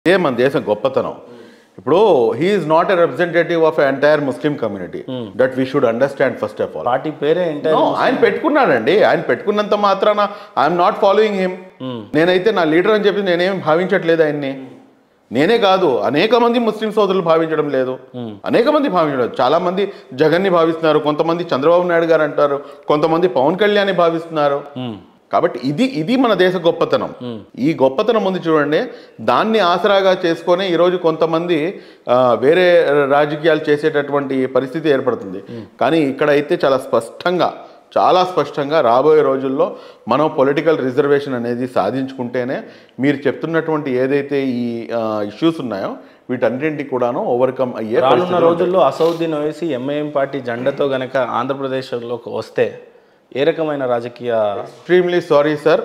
ఇదే మన దేశం గొప్పతనం ఇప్పుడు he is not a representative of entire Muslim community that we should understand first of all party పేరే ఏంటంటే ఆయన పెట్టుకున్నాడండి ఆయన పెట్టుకున్నంత మాత్రాన ఐఎమ్ నాట్ ఫాలోయింగ్ హిమ్ నేనైతే నా లీడర్ అని చెప్పి నేనేం భావించట్లేదు ఆయన్ని నేనే కాదు అనేక మంది ముస్లిం సోదరులు భావించడం లేదు అనేక మంది భావించడం లేదు. చాలా మంది జగన్ని భావిస్తున్నారు కొంతమంది చంద్రబాబు నాయుడు గారు అంటారు కొంతమంది పవన్ కళ్యాణ్ భావిస్తున్నారు కాబట్టి ఇది ఇది మన దేశ గొప్పతనం ఈ గొప్పతనం ఉంది చూడండి దాన్ని ఆసరాగా చేసుకొని ఈరోజు కొంతమంది ఆ, వేరే రాజకీయాలు చేసేటటువంటి పరిస్థితి ఏర్పడుతుంది కానీ ఇక్కడైతే చాలా స్పష్టంగా చాలా స్పష్టంగా రాబోయే రోజుల్లో మనం పొలిటికల్ రిజర్వేషన్ అనేది సాధించుకుంటేనే మీరు చెప్తున్నటువంటి ఏదైతే ఈ ఇష్యూస్ ఉన్నాయో వీటన్నింటికి కూడాను ఓవర్కమ్ అయ్యే రానున్న పరిస్థితులు రోజుల్లో అసౌద్దీన్ ఓవైసీ ఎంఐఎం పార్టీ జెండాతో గనక ఆంధ్రప్రదేశ్లోకి వస్తే ఏ రకమైన రాజకీయ ఎక్స్ట్రీమ్లీ sorry sir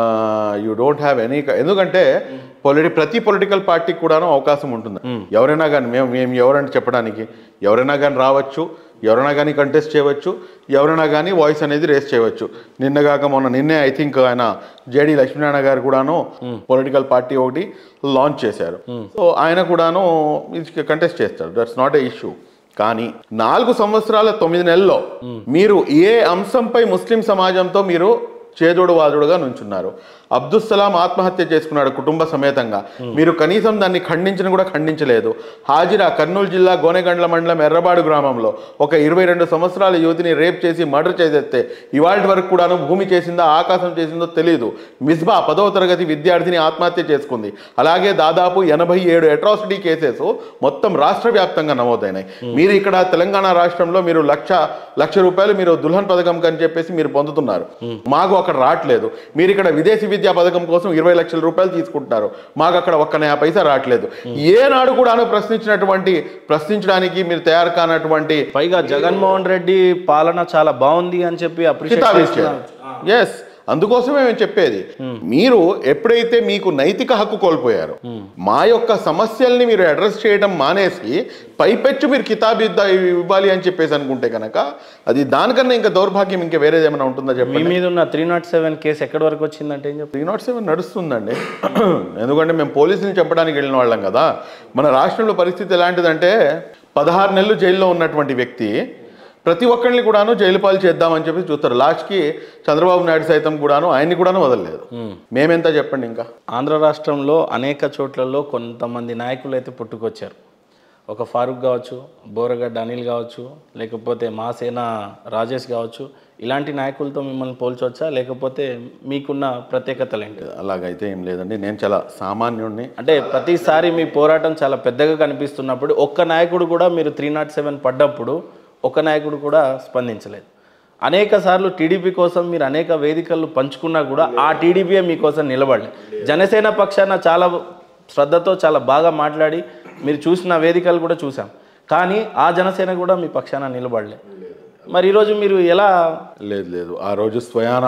you don't have any ఎందుకంటే పొలిటి ప్రతి పొలిటికల్ పార్టీకి కూడాను అవకాశం ఉంటుంది ఎవరైనా కానీ మేము మేము ఎవరంటే చెప్పడానికి ఎవరైనా కానీ రావచ్చు ఎవరైనా కానీ కంటెస్ట్ చేయవచ్చు ఎవరైనా కానీ వాయిస్ అనేది రేస్ చేయవచ్చు నిన్నగాక మొన్న నిన్నే ఐ థింక్ ఆయన జేడి లక్ష్మీనారాయణ గారు కూడాను పొలిటికల్ పార్టీ ఒకటి లాంచ్ చేశారు సో ఆయన కూడాను కంటెస్ట్ చేస్తారు దట్స్ నాట్ ఎ ఇష్యూ కానీ నాలుగు సంవత్సరాల తొమ్మిది నెలల్లో మీరు ఏ అంశంపై ముస్లిం సమాజంతో మీరు చేదోడు వాదుడుగా నుంచున్నారు అబ్దుల్ సలాం ఆత్మహత్య చేసుకున్నాడు కుటుంబ సమేతంగా మీరు కనీసం దాన్ని ఖండించిన కూడా ఖండించలేదు హాజిరా కర్నూలు జిల్లా గోనెగండ్ల మండలం ఎర్రబాడు గ్రామంలో ఒక ఇరవై రెండు సంవత్సరాల యువతిని రేప్ చేసి మర్డర్ చేసేస్తే ఇవాళ వరకు కూడాను భూమి చేసిందా ఆకాశం చేసిందో తెలియదు మిస్బా పదవ తరగతి విద్యార్థిని ఆత్మహత్య చేసుకుంది అలాగే దాదాపు ఎనభై ఏడు అట్రాసిటీ కేసెస్ మొత్తం రాష్ట్ర వ్యాప్తంగా నమోదైనాయి మీరు ఇక్కడ తెలంగాణ రాష్ట్రంలో మీరు లక్ష లక్ష రూపాయలు మీరు దుల్హన్ పథకం అని చెప్పేసి మీరు పొందుతున్నారు మాకు అక్కడ రావట్లేదు మీరు ఇక్కడ విదేశీ విద్యా పథకం కోసం ఇరవై లక్షల రూపాయలు తీసుకుంటున్నారు మాకు అక్కడ ఒక్క నయా పైసా రావట్లేదు ఏనాడు కూడాను ప్రశ్నించినటువంటి ప్రశ్నించడానికి మీరు తయారు కానటువంటి పైగా జగన్మోహన్ రెడ్డి పాలన చాలా బాగుంది అని చెప్పి అప్రిషియేట్ కితాబిచ్చారు ఎస్ అందుకోసమే మేము చెప్పేది మీరు ఎప్పుడైతే మీకు నైతిక హక్కు కోల్పోయారు మా యొక్క సమస్యల్ని మీరు అడ్రస్ చేయడం మానేసి పైపెచ్చు మీరు కితాబు ఇద్ద- ఇవ్వాలి అని చెప్పేసి అనుకుంటే కనుక అది దానికన్నా ఇంకా దౌర్భాగ్యం ఇంకా వేరేది ఏమైనా ఉంటుందా మీ చెప్పండి మీద ఉన్న త్రీ నాట్ సెవెన్ కేసు ఎక్కడి వరకు వచ్చిందంటే ఏం చెప్పి త్రీ నాట్ సెవెన్ నడుస్తుందండి ఎందుకంటే మేము పోలీసుని చెప్పడానికి వెళ్ళిన వాళ్ళం కదా మన రాష్ట్రంలో పరిస్థితి ఎలాంటిదంటే పదహారు నెలలు జైల్లో ఉన్నటువంటి వ్యక్తి ప్రతి ఒక్కరిని కూడాను జైలు పాలు చేద్దామని చెప్పి చూస్తారు లాస్ట్కి చంద్రబాబు నాయుడు సైతం కూడాను ఆయన్ని కూడాను వదలలేదు మేమెంత చెప్పండి ఇంకా ఆంధ్ర రాష్ట్రంలో అనేక చోట్లలో కొంతమంది నాయకులు అయితే పుట్టుకొచ్చారు ఒక ఫారూక్ కావచ్చు బోరగడ్డ అనిల్ కావచ్చు లేకపోతే మాసేన రాజేష్ కావచ్చు ఇలాంటి నాయకులతో మిమ్మల్ని పోల్చవచ్చా లేకపోతే మీకున్న ప్రత్యేకతలు ఏంటి అలాగైతే ఏం లేదండి నేను చాలా సామాన్యుడిని అంటే ప్రతిసారి మీ పోరాటం చాలా పెద్దగా కనిపిస్తున్నప్పుడు ఒక్క నాయకుడు కూడా మీరు త్రీ నాట్ సెవెన్ పడ్డప్పుడు ఒక్క నాయకుడు కూడా స్పందించలేదు అనేక సార్లు టీడీపీ కోసం మీరు అనేక వేదికలు పంచుకున్నా కూడా ఆ టీడీపీయే మీకోసం నిలబడలేదు జనసేన పక్షాన చాలా శ్రద్ధతో చాలా బాగా మాట్లాడి మీరు చూసిన వేదికలు కూడా చూసాం కానీ ఆ జనసేన కూడా మీ పక్షాన నిలబడలే మరి ఈరోజు మీరు ఎలా లేదు లేదు ఆ రోజు స్వయాన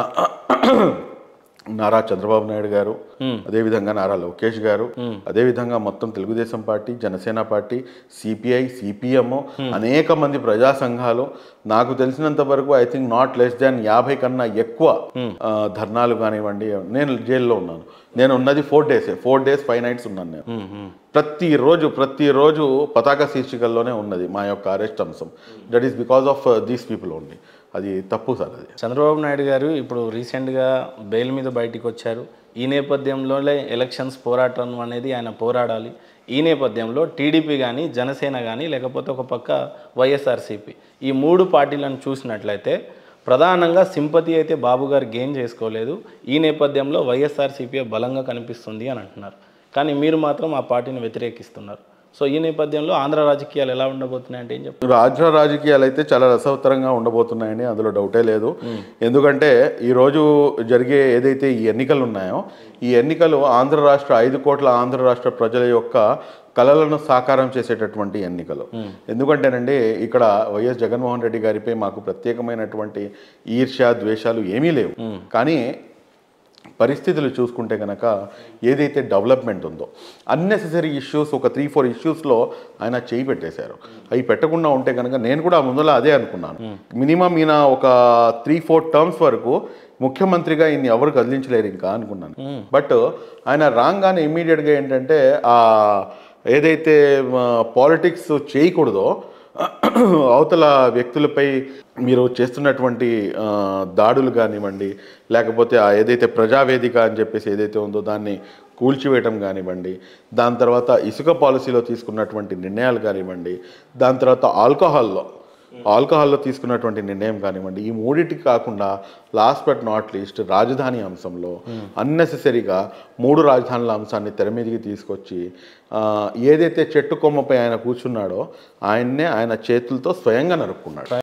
నారా చంద్రబాబు నాయుడు గారు అదేవిధంగా నారా లోకేష్ గారు అదేవిధంగా మొత్తం Telugu Desam party Janasena party CPI CPM అనేక మంది ప్రజా సంఘాలు నాకు తెలిసినంత వరకు I think not less than యాభై కన్నా ఎక్కువ ఆ, ధర్నాలు కానివ్వండి నేను జైల్లో ఉన్నాను నేను ఉన్నది four days four days five nights ఉన్నాను నేను ప్రతిరోజు ప్రతిరోజు పతాక శీర్షికల్లోనే ఉన్నది మా యొక్క అరెస్ట్ అంశం that is because of these people only అది తప్పు సార్ అది చంద్రబాబు నాయుడు గారు ఇప్పుడు రీసెంట్గా బెయిల్ మీద బయటికి వచ్చారు ఈ నేపథ్యంలోనే ఎలక్షన్స్ పోరాటం అనేది ఆయన పోరాడాలి ఈ నేపథ్యంలో టీడీపీ కానీ జనసేన కానీ లేకపోతే ఒక పక్క వైఎస్ఆర్సీపీ ఈ మూడు పార్టీలను చూసినట్లయితే ప్రధానంగా సింపతి అయితే బాబు గారు గెయిన్ చేసుకోలేదు ఈ నేపథ్యంలో వైఎస్ఆర్సీపీ బలంగా కనిపిస్తుంది అని అంటున్నారు కానీ మీరు మాత్రం ఆ పార్టీని వ్యతిరేకిస్తున్నారు సో ఈ నేపథ్యంలో ఆంధ్ర రాజకీయాలు ఎలా ఉండబోతున్నాయంటే ఏం చెప్తారు రాష్ట్ర రాజకీయాలు అయితే చాలా రసవత్తరంగా ఉండబోతున్నాయని అందులో డౌటే లేదు ఎందుకంటే ఈరోజు జరిగే ఏదైతే ఈ ఎన్నికలు ఉన్నాయో ఈ ఎన్నికలు ఆంధ్ర రాష్ట్ర ఐదు కోట్ల ఆంధ్ర రాష్ట్ర ప్రజల యొక్క కళలను సాకారం చేసేటటువంటి ఎన్నికలు ఎందుకంటేనండి ఇక్కడ వైఎస్ జగన్మోహన్ రెడ్డి గారిపై మాకు ప్రత్యేకమైనటువంటి ఈర్ష్య ద్వేషాలు ఏమీ లేవు కానీ పరిస్థితులు చూసుకుంటే కనుక ఏదైతే డెవలప్మెంట్ ఉందో అన్నెసెసరీ ఇష్యూస్ ఒక త్రీ ఫోర్ ఇష్యూస్లో ఆయన చేయి పెట్టేశారు అవి పెట్టకుండా ఉంటే కనుక నేను కూడా ముందులో అదే అనుకున్నాను మినిమం ఈయన ఒక త్రీ ఫోర్ టర్మ్స్ వరకు ముఖ్యమంత్రిగా ఈయన ఎవరు కదిలించలేరు ఇంకా అనుకున్నాను బట్ ఆయన రాగానే ఇమ్మీడియట్గా ఏంటంటే ఆ ఏదైతే పాలిటిక్స్ చేయకూడదో అవతల వ్యక్తులపై మీరు చేస్తున్నటువంటి ఆ, దాడులు కానివ్వండి లేకపోతే ఆ ఏదైతే ప్రజావేదిక అని చెప్పేసి ఏదైతే ఉందో దాన్ని కూల్చివేయటం కానివ్వండి దాని తర్వాత ఇసుక పాలసీలో తీసుకున్నటువంటి నిర్ణయాలు కానివ్వండి దాని తర్వాత ఆల్కహాల్లో ఆల్కహాల్లో తీసుకున్నటువంటి నిర్ణయం కానివ్వండి ఈ మూడింటికి కాకుండా లాస్ట్ బట్ నాట్ లీస్ట్ రాజధాని అంశంలో అన్నెసెసరీగా మూడు రాజధానుల అంశాన్ని తెర మీదకి తీసుకొచ్చి ఆ, ఏదైతే చెట్టు కొమ్మపై ఆయన కూర్చున్నాడో ఆయన్నే ఆయన చేతులతో స్వయంగా నరుక్కున్నాడు